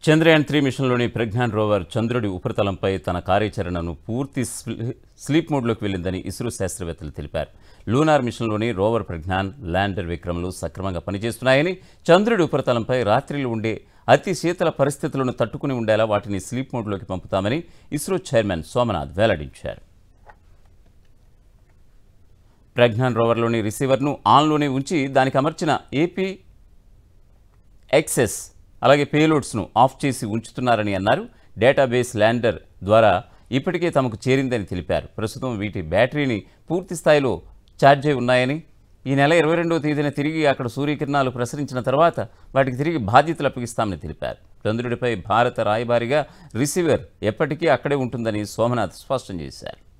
Chandrayaan three మిషన్లోని Pragyan rover చంద్రుడి ఉపరితలంపై తన కార్యాచరణను పూర్తి స్లీ- స్లీప్ మోడ్లోకి వెళ్ళిందని ఇస్రో శాస్త్రవేత్తలు తెలిపారు లూనార్ మిషన్లోని రోవర్ ప్రజ్ఞాన్ ల్యాండర్ విక్రమ్లు సక్రమంగా పనిచేస్తున్నాయని చంద్రుడి ఉపరితలంపై రాత్రిలో ఉండే అతి శీతల పరిస్థితులను తట్టుకుని ఉండేలా వాటిని స్లీప్ మోడ్లోకి పంపుతామని ఇస్రో చైర్మన్ సోమనాథ్ వెల్లడించారు ప్రజ్ఞాన్ రోవర్లోని రిసీవర్ను ఆన్లోనే ఉంచి దానికి అమర్చిన ఏపీ ఎక్సెస్ అలాగే పేలోడ్స్ను ఆఫ్ చేసి ఉంచుతున్నారని అన్నారు డేటాబేస్ ల్యాండర్ ద్వారా ఇప్పటికే తమకు చేరిందని తెలిపారు ప్రస్తుతం వీటి బ్యాటరీని పూర్తి స్థాయిలో ఛార్జ్ అయి ఉన్నాయని ఈ నెల ఇరవై రెండవ తేదీన తిరిగి అక్కడ సూర్యకిరణాలు ప్రసరించిన తర్వాత వాటికి తిరిగి బాధ్యతలు అప్పగిస్తామని తెలిపారు చంద్రుడిపై భారత రాయబారిగా రిసీవర్ ఎప్పటికీ అక్కడే ఉంటుందని సోమనాథ్ స్పష్టం చేశారు